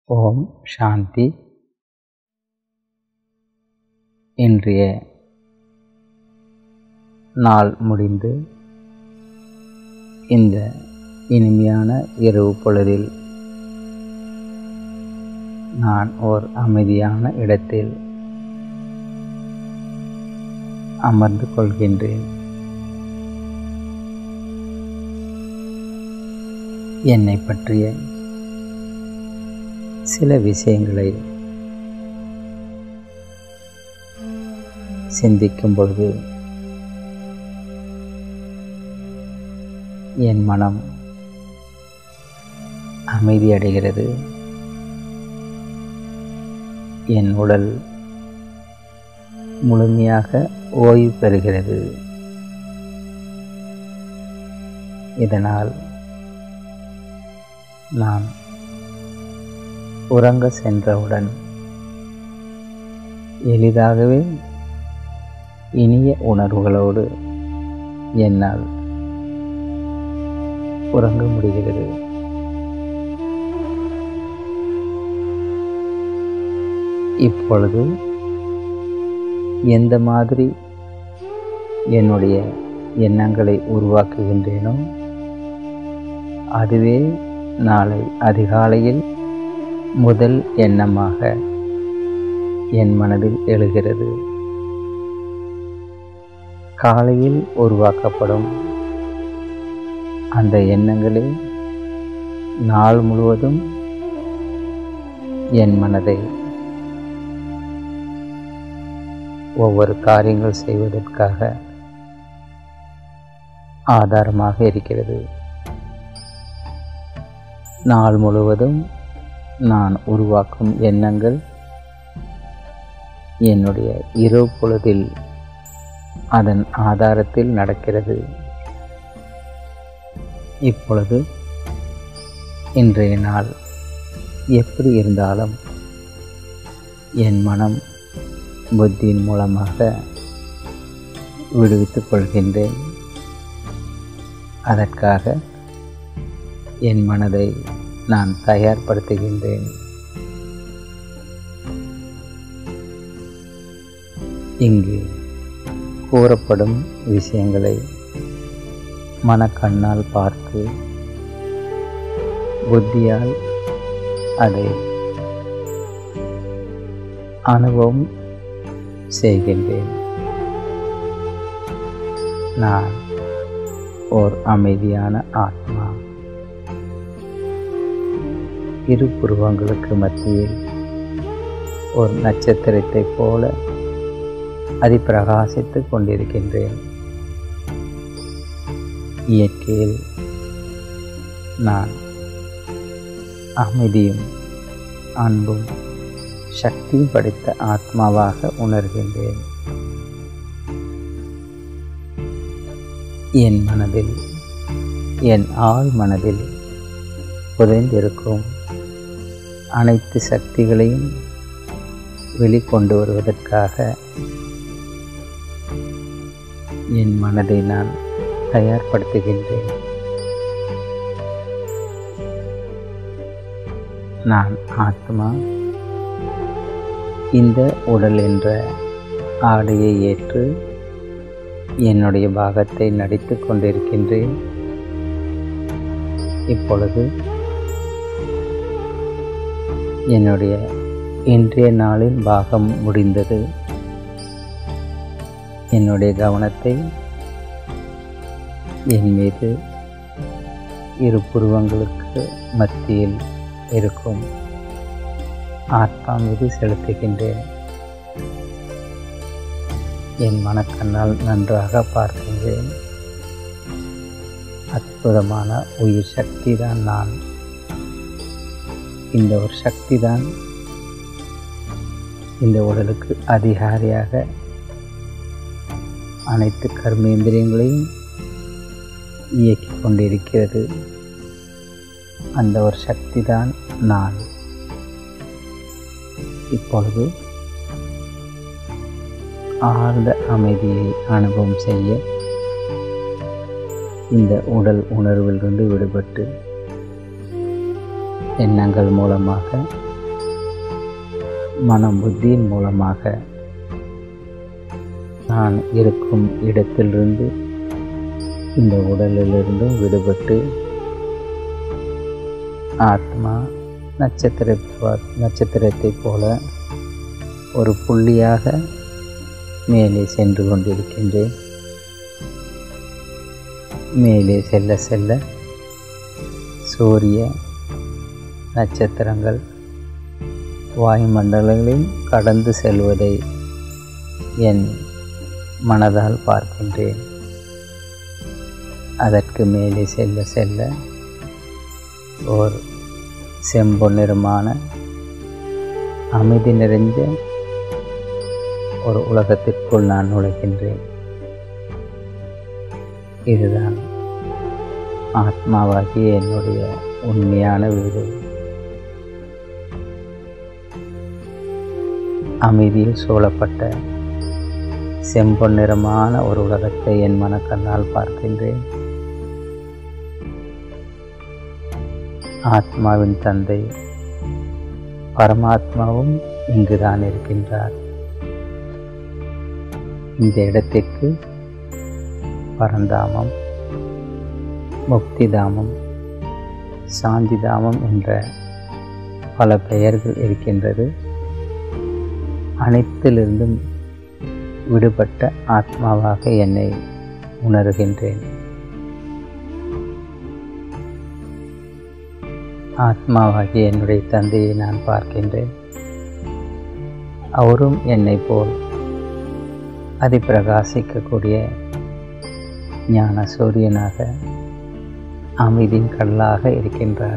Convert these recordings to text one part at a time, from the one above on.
ஓம் சாந்தி இன்றைய நாள் முடிந்து இந்த இனிமையான இரவு பொழுதில் நான் ஓர் அமைதியான இடத்தில் அமர்ந்து கொள்கின்றேன் என்னை பற்றிய சில விஷயங்களை சிந்திக்கும் பொழுது என் மனம் அமைதியடைகிறது என் உடல் முழுமையாக ஓய்வு பெறுகிறது இதனால் நான் உறங்க சென்றவுடன் எளிதாகவே இனிய உணர்வுகளோடு என்னால் உறங்க முடிகிறது இப்பொழுது எந்த மாதிரி என்னுடைய எண்ணங்களை உருவாக்குகின்றேனோ அதுவே நாளை அதிகாலையில் முதல் எண்ணமாக என் மனதில் எழுகிறது காலையில் உருவாக்கப்படும் அந்த எண்ணங்களே நாள் முழுவதும் என் மனதை ஒவ்வொரு காரியங்கள் செய்வதற்காக ஆதாரமாக இருக்கிறது நாள் முழுவதும் நான் உருவாக்கும் எண்ணங்கள் என்னுடைய இரவு பொழுதில் அதன் ஆதாரத்தில் நடக்கிறது இப்பொழுது இன்றைய நாள் எப்படி இருந்தாலும் என் மனம் புத்தியின் மூலமாக விடுவித்துக் கொள்கின்றேன் அதற்காக என் மனதை நான் தயார்படுத்துகின்றேன் இங்கு கூறப்படும் விஷயங்களை மனக்கண்ணால் பார்த்து புத்தியால் அதை அனுபவம் செய்கின்றேன் நான் ஓர் அமைதியான ஆத்மா இரு புருவங்களுக்கு மத்தியில் ஒரு நட்சத்திரத்தைப் போல அதிப்பிரகாசித்து கொண்டிருக்கின்றேன் இயற்கையில் நான் அமைதியும் அன்பும் சக்தியும் படைத்த ஆத்மாவாக உணர்கின்றேன் என் மனதில் என் ஆழ் மனதில் புதைந்திருக்கும் அனைத்து சக்திகளையும் வெளிக்கொண்டு வருவதற்காக என் மனதை நான் தயார்படுத்துகின்றேன் நான் ஆத்மா இந்த உடல் என்ற ஆடையை ஏற்று என்னுடைய பாகத்தை நடித்து கொண்டிருக்கின்றேன் இப்பொழுது என்னுடைய இன்றைய நாளின் பாகம் முடிந்தது என்னுடைய கவனத்தை என் மீது இரு புருவங்களுக்கு மத்தியில் இருக்கும் ஆத்மா மீது செலுத்துகின்றேன் என் மனக்கண்ணால் நன்றாக பார்க்கின்றேன் அற்புதமான உயிர் சக்தி தான் நான் இந்த ஒரு சக்தி தான் இந்த உடலுக்கு அதிகாரியாக அனைத்து கர்மேந்திரியங்களையும் இயக்கிக் கொண்டிருக்கிறது அந்த ஒரு சக்தி தான் நான் இப்பொழுது ஆழ்ந்த அமைதியை அனுபவம் செய்ய இந்த உடல் உணர்விலிருந்து விடுபட்டு எண்ணங்கள் மூலமாக மனம் புத்தியின் மூலமாக நான் இருக்கும் இடத்திலிருந்து இந்த உடலிலிருந்தும் விடுபட்டு ஆத்மா நட்சத்திர நட்சத்திரத்தைப் போல ஒரு புள்ளியாக மேலே சென்று கொண்டிருக்கின்றேன் மேலே செல்ல செல்ல சூரிய நட்சத்திரங்கள் வாயுமண்டலங்களையும் கடந்து செல்வதை என் மனதால் பார்க்கின்றேன் அதற்கு மேலே செல்ல செல்ல ஓர் செம்பொன்னிறமான அமைதி நிறைஞ்ச ஒரு உலகத்திற்குள் நான் நுழைகின்றேன் இதுதான் ஆத்மாவாகிய என்னுடைய உண்மையான வீடு அமைதியில் சூழப்பட்ட செம்பொன்னிறமான ஒரு உலகத்தை என் மனக்கண்ணால் பார்க்கின்றேன் ஆத்மாவின் தந்தை பரமாத்மாவும் இங்குதான் இருக்கின்றார் இந்த இடத்திற்கு பரந்தாமம் முக்திதாமம் சாந்திதாமம் என்ற பல பெயர்கள் இருக்கின்றது அனைத்திலிருந்தும் விடுபட்ட ஆத்மாவாக என்னை உணர்கின்றேன் ஆத்மாவாகிய என்னுடைய தந்தையை நான் பார்க்கின்றேன் அவரும் என்னை போல் அதிப்பிரகாசிக்கக்கூடிய ஞான சூரியனாக அமைதியின் கடலாக இருக்கின்றார்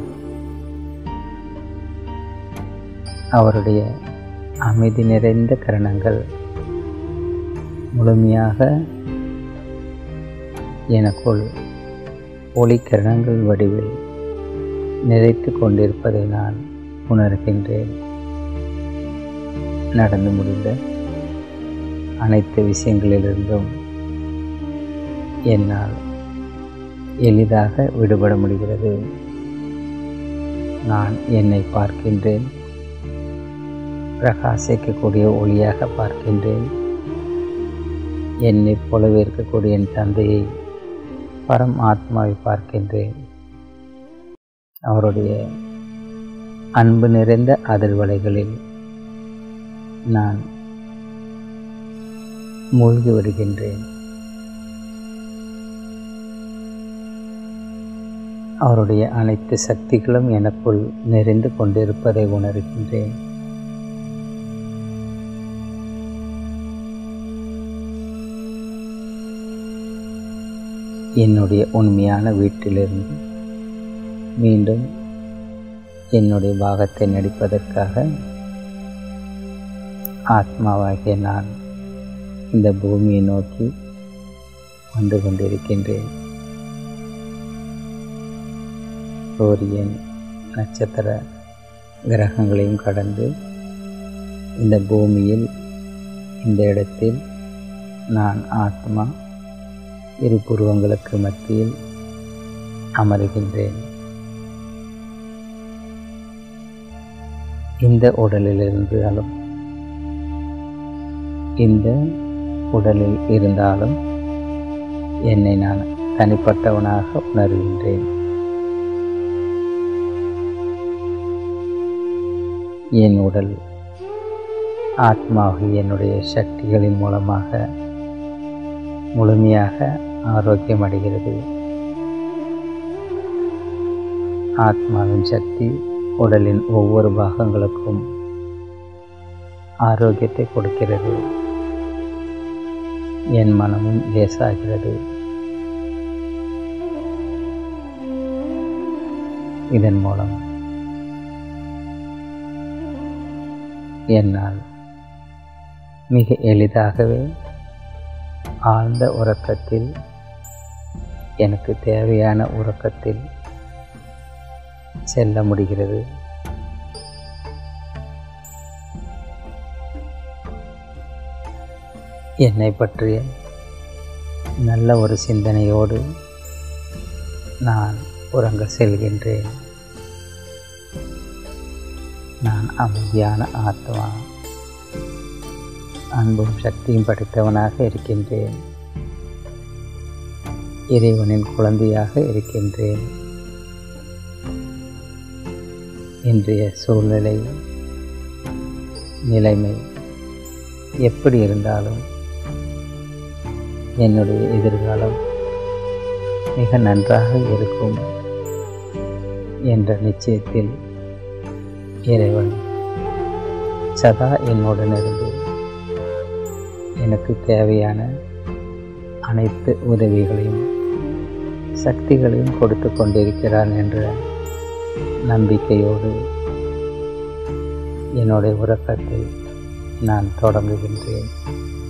அவருடைய அமைதி நிறைந்த கரணங்கள் முழுமையாக எனக்குள் ஒளிக்கிரணங்கள் வடிவில் நிறைத்து கொண்டிருப்பதை நான் உணர்கின்றேன் நடந்து முடிந்த அனைத்து விஷயங்களிலிருந்தும் என்னால் எளிதாக விடுபட முடிகிறது நான் என்னை பார்க்கின்றேன் பிரகாசிக்கக்கூடிய ஒளியாக பார்க்கின்றேன் என்னை போலவே இருக்கக்கூடிய என் தந்தையை பரம் ஆத்மாவை பார்க்கின்றேன் அவருடைய அன்பு நிறைந்த அதிர்வலைகளில் நான் மூழ்கி வருகின்றேன் அவருடைய அனைத்து சக்திகளும் எனக்குள் நிறைந்து கொண்டிருப்பதை உணர்கின்றேன் என்னுடைய உண்மையான வீட்டிலிருந்து மீண்டும் என்னுடைய பாகத்தை நடிப்பதற்காக ஆத்மாவாகிய நான் இந்த பூமியை நோக்கி வந்து கொண்டிருக்கின்றேன் சூரியன் நட்சத்திர கிரகங்களையும் கடந்து இந்த பூமியில் இந்த இடத்தில் நான் ஆத்மா இரு புருவங்களுக்கு மத்தியில் அமருகின்றேன் இந்த உடலில் இருந்தாலும் இந்த உடலில் இருந்தாலும் என்னை நான் தனிப்பட்டவனாக உணர்கின்றேன் என் உடல் ஆத்மாகி என்னுடைய சக்திகளின் மூலமாக முழுமையாக ஆரோக்கியம் அடைகிறது ஆத்மாவின் சக்தி உடலின் ஒவ்வொரு பாகங்களுக்கும் ஆரோக்கியத்தை கொடுக்கிறது என் மனமும் லேசாகிறது இதன் மூலம் என்னால் மிக எளிதாகவே ஆழ்ந்த உறக்கத்தில் எனக்கு தேவையான உறக்கத்தில் செல்ல முடிகிறது என்னை பற்றிய நல்ல ஒரு சிந்தனையோடு நான் உறங்க செல்கின்றேன் நான் நான் அமைதியான ஆத்மா அன்பும் சக்தியும் படைத்தவனாக இருக்கின்றேன் இறைவனின் குழந்தையாக இருக்கின்றேன் இன்றைய சூழ்நிலை நிலைமை எப்படி இருந்தாலும் என்னுடைய எதிர்காலம் மிக நன்றாக இருக்கும் என்ற நிச்சயத்தில் இறைவன் சதா என்னுடன் இருந்து எனக்கு தேவையான அனைத்து உதவிகளையும் சக்திகளையும் கொடுத்து கொண்டிருக்கிறான் என்ற நம்பிக்கையோடு என்னுடைய உறக்கத்தை நான் தொடங்குகின்றேன்